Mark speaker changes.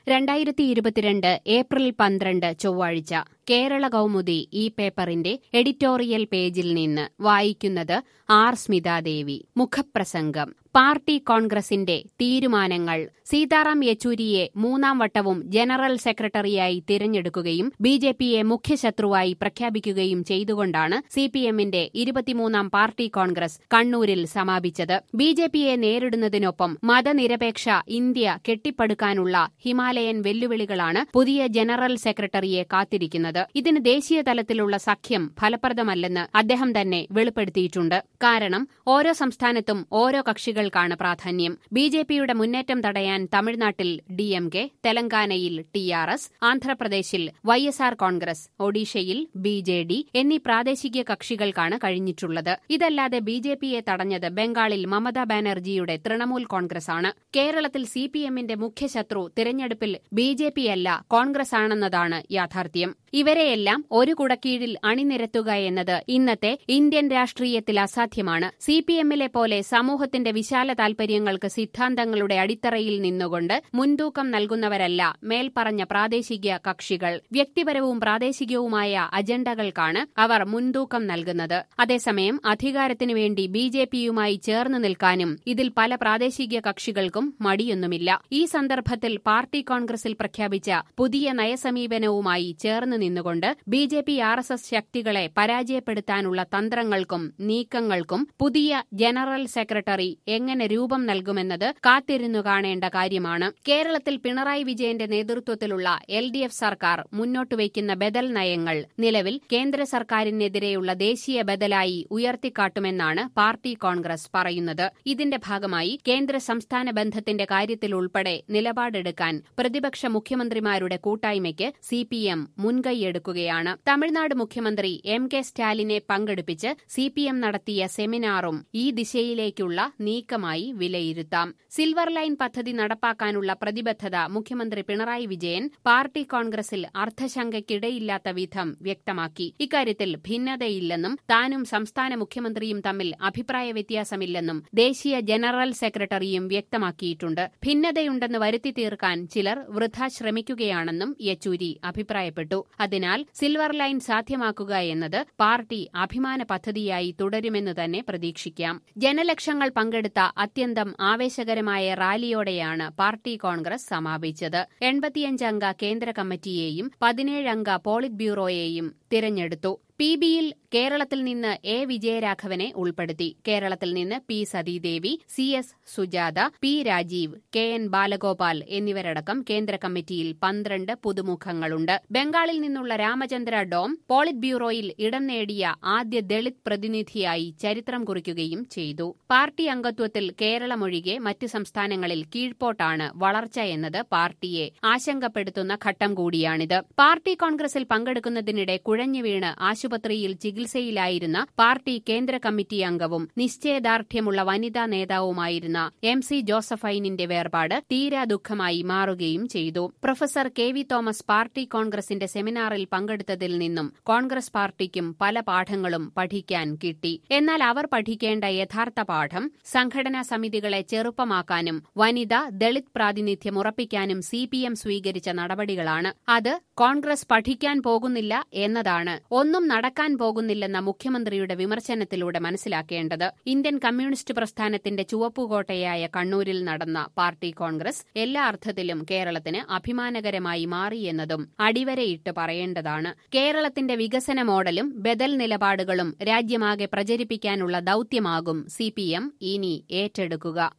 Speaker 1: രണ്ടായിരത്തി ഇരുപത്തിരണ്ട് ഏപ്രിൽ പന്ത്രണ്ട് ചൊവ്വാഴ്ച കേരള കൗമുദി ഈ പേപ്പറിന്റെ എഡിറ്റോറിയൽ പേജിൽ നിന്ന് വായിക്കുന്നത് ആർ സ്മിതാദേവി മുഖപ്രസംഗം പാർട്ടി കോൺഗ്രസിന്റെ തീരുമാനങ്ങൾ സീതാറാം യെച്ചൂരിയെ മൂന്നാം വട്ടവും ജനറൽ സെക്രട്ടറിയായി തിരഞ്ഞെടുക്കുകയും ബി ജെ പിയെ മുഖ്യശത്രുവായി പ്രഖ്യാപിക്കുകയും ചെയ്തുകൊണ്ടാണ് സിപിഎമ്മിന്റെ ഇരുപത്തിമൂന്നാം പാർട്ടി കോൺഗ്രസ് കണ്ണൂരിൽ സമാപിച്ചത് ബി ജെ പിയെ നേരിടുന്നതിനൊപ്പം മതനിരപേക്ഷ ഇന്ത്യ കെട്ടിപ്പടുക്കാനുള്ള ഹിമാലയൻ വെല്ലുവിളികളാണ് പുതിയ ജനറൽ സെക്രട്ടറിയെ കാത്തിരിക്കുന്നത് ഇതിന് ദേശീയ തലത്തിലുള്ള സഖ്യം ഫലപ്രദമല്ലെന്ന് അദ്ദേഹം തന്നെ വെളിപ്പെടുത്തിയിട്ടുണ്ട് കാരണം ഓരോ സംസ്ഥാനത്തും ഓരോ കക്ഷികൾക്കാണ് പ്രാധാന്യം ബി ജെ പിയുടെ മുന്നേറ്റം തടയാൻ തമിഴ്നാട്ടിൽ ഡി എം കെ തെലങ്കാനയിൽ ടി ആർ എസ് ആന്ധ്രാപ്രദേശിൽ വൈ എസ് ആർ കോൺഗ്രസ് ഒഡീഷയിൽ ബി ജെ ഡി എന്നീ പ്രാദേശിക കക്ഷികൾക്കാണ് കഴിഞ്ഞിട്ടുള്ളത് ഇതല്ലാതെ ബി ജെ പിയെ തടഞ്ഞത് ബംഗാളിൽ മമതാ ബാനർജിയുടെ തൃണമൂൽ കോൺഗ്രസ് ആണ് കേരളത്തിൽ സി പി എമ്മിന്റെ മുഖ്യശത്രു തിരഞ്ഞെടുപ്പിൽ ബി ജെ പി അല്ല കോൺഗ്രസ് ആണെന്നതാണ് യാഥാർത്ഥ്യം ഇവരെയെല്ലാം ഒരു കുടക്കീഴിൽ അണിനിരത്തുക എന്നത് ഇന്നത്തെ ഇന്ത്യൻ രാഷ്ട്രീയത്തിൽ അസാധ്യമാണ് സി പി എമ്മിലെ പോലെ സമൂഹത്തിന്റെ വിശാല താൽപര്യങ്ങൾക്ക് സിദ്ധാന്തങ്ങളുടെ അടിത്തറയിൽ നിന്നുകൊണ്ട് മുൻതൂക്കം നൽകുന്നവരല്ല മേൽപ്പറഞ്ഞ പ്രാദേശിക കക്ഷികൾ വ്യക്തിപരവും പ്രാദേശികവുമായ അജണ്ടകൾക്കാണ് അവർ മുൻതൂക്കം നൽകുന്നത് അതേസമയം അധികാരത്തിനു വേണ്ടി ബി ജെ പിയുമായി ചേർന്ന് നിൽക്കാനും ഇതിൽ പല പ്രാദേശിക കക്ഷികൾക്കും മടിയൊന്നുമില്ല ഈ സന്ദർഭത്തിൽ പാർട്ടി കോൺഗ്രസിൽ പ്രഖ്യാപിച്ച പുതിയ നയസമീപനവുമായി ചേർന്ന് നിന്നുകൊണ്ട് B J P R S S ശക്തികളെ പരാജയപ്പെടുത്താനുള്ള തന്ത്രങ്ങൾക്കും നീക്കങ്ങൾക്കും പുതിയ ജനറൽ സെക്രട്ടറി എങ്ങനെ രൂപം നൽകുമെന്നത് കാത്തിരുന്നു കാണേണ്ട കാര്യമാണ് കേരളത്തിൽ പിണറായി വിജയന്റെ നേതൃത്വത്തിലുള്ള എൽ ഡി എഫ് സർക്കാർ മുന്നോട്ടുവയ്ക്കുന്ന ബദൽ നയങ്ങൾ നിലവിൽ കേന്ദ്ര സർക്കാരിനെതിരെയുള്ള ദേശീയ ബദലായി ഉയർത്തിക്കാട്ടുമെന്നാണ് പാർട്ടി കോൺഗ്രസ് പറയുന്നത് ഇതിന്റെ ഭാഗമായി കേന്ദ്ര സംസ്ഥാന ബന്ധത്തിന്റെ കാര്യത്തിൽ ഉൾപ്പെടെ നിലപാടെടുക്കാൻ പ്രതിപക്ഷ മുഖ്യമന്ത്രിമാരുടെ കൂട്ടായ്മയ്ക്ക് സി പി എം മുൻകൈയെടുക്കുകയാണ് തമിഴ്നാട് മുഖ്യമന്ത്രി എം കെ സ്റ്റാലിനെ പങ്കെടുപ്പിച്ച് സി പി എം നടത്തിയ സെമിനാറും ഈ ദിശയിലേക്കുള്ള നീക്കമായി വിലയിരുത്താം സിൽവർ ലൈൻ പദ്ധതി നടപ്പാക്കാനുള്ള പ്രതിബദ്ധത മുഖ്യമന്ത്രി പിണറായി വിജയൻ പാർട്ടി കോൺഗ്രസിൽ അർത്ഥശങ്കയ്ക്കിടയില്ലാത്ത വിധം വ്യക്തമാക്കി ഇക്കാര്യത്തിൽ ഭിന്നതയില്ലെന്നും താനും സംസ്ഥാന മുഖ്യമന്ത്രിയും തമ്മിൽ അഭിപ്രായ വ്യത്യാസമില്ലെന്നും ദേശീയ ജനറൽ സെക്രട്ടറിയും വ്യക്തമാക്കിയിട്ടുണ്ട് ഭിന്നതയുണ്ടെന്ന് വരുത്തി തീർക്കാൻ ചിലർ വൃഥ ശ്രമിക്കുകയാണെന്നും യെച്ചൂരി അഭിപ്രായപ്പെട്ടു അതിനാൽ സിൽവർ ലൈൻ സാധ്യമാക്കുക എന്നത് പാർട്ടി അഭിമാന പദ്ധതിയായി തുടരുമെന്ന് തന്നെ പ്രതീക്ഷിക്കാം ജനലക്ഷങ്ങൾ പങ്കെടുത്ത അത്യന്തം ആവേശകരമായ റാലിയോടെയാണ് പാർട്ടി കോൺഗ്രസ് സമാപിച്ചത് എൺപത്തിയഞ്ചംഗ കേന്ദ്ര കമ്മിറ്റിയെയും പതിനേഴംഗ പോളിറ്റ് ബ്യൂറോയെയും തിരഞ്ഞെടുത്തു പി ബിയിൽ കേരളത്തിൽ നിന്ന് എ വിജയരാഘവനെ ഉൾപ്പെടുത്തി കേരളത്തിൽ നിന്ന് P Sathidevi C S Sujatha P Rajeev K N Balagopal എന്നിവരടക്കം കേന്ദ്ര കമ്മിറ്റിയിൽ പന്ത്രണ്ട് പുതുമുഖങ്ങളുണ്ട് ബംഗാളിൽ നിന്നുള്ള രാമചന്ദ്ര ഡോം പോളിറ്റ് ബ്യൂറോയിൽ ഇടം നേടിയ ആദ്യ ദളിത് പ്രതിനിധിയായി ചരിത്രം കുറിക്കുകയും ചെയ്തു പാർട്ടി അംഗത്വത്തിൽ കേരളമൊഴികെ മറ്റ് സംസ്ഥാനങ്ങളിൽ കീഴ്പോട്ടാണ് വളർച്ച എന്നത് പാർട്ടിയെ ആശങ്കപ്പെടുത്തുന്ന ഘട്ടം കൂടിയാണിത് പാർട്ടി കോൺഗ്രസിൽ പങ്കെടുക്കുന്നതിനിടെ കുഴഞ്ഞു വീണ് ആശുപത്രിയിൽ ചികിത്സയിലായിരുന്ന പാർട്ടി കേന്ദ്ര കമ്മിറ്റി അംഗവും നിശ്ചയദാർഢ്യമുള്ള വനിതാ നേതാവുമായിരുന്ന എം സി ജോസഫൈനിന്റെ വേർപാട് തീരാ ദുഃഖമായി മാറുകയും ചെയ്തു professor K V Thomas party കോൺഗ്രസിന്റെ സെമിനാറിൽ പങ്കെടുത്തതിൽ നിന്നും കോൺഗ്രസ് പാർട്ടിക്കും പല പാഠങ്ങളും പഠിക്കാൻ കിട്ടി എന്നാൽ അവർ പഠിക്കേണ്ട യഥാർത്ഥ പാഠം സംഘടനാ സമിതികളെ ചെറുപ്പമാക്കാനും വനിത ദളിത് പ്രാതിനിധ്യം ഉറപ്പിക്കാനും സി പി എം സ്വീകരിച്ച നടപടികളാണ് അത് കോൺഗ്രസ് പഠിക്കാൻ പോകുന്നില്ല എന്നതാണ് ഒന്നും നടക്കാൻ പോകുന്നില്ലെന്ന മുഖ്യമന്ത്രിയുടെ വിമർശനത്തിലൂടെ മനസ്സിലാക്കേണ്ടത് ഇന്ത്യൻ കമ്മ്യൂണിസ്റ്റ് പ്രസ്ഥാനത്തിന്റെ ചുവപ്പുകോട്ടയായ കണ്ണൂരിൽ നടന്ന പാർട്ടി കോൺഗ്രസ് എല്ലാ അർത്ഥത്തിലും കേരളത്തിന് അഭിമാനകരമായി മാറിയെന്നതും അടിവരയിട്ട് പറയേണ്ടതാണ് കേരളത്തിന്റെ വികസന മോഡലും ബദൽ നിലപാടുകളും രാജ്യമാകെ പ്രചരിപ്പിക്കാനുള്ള ദൌത്യമാകും സി ഇനി ഏറ്റെടുക്കുക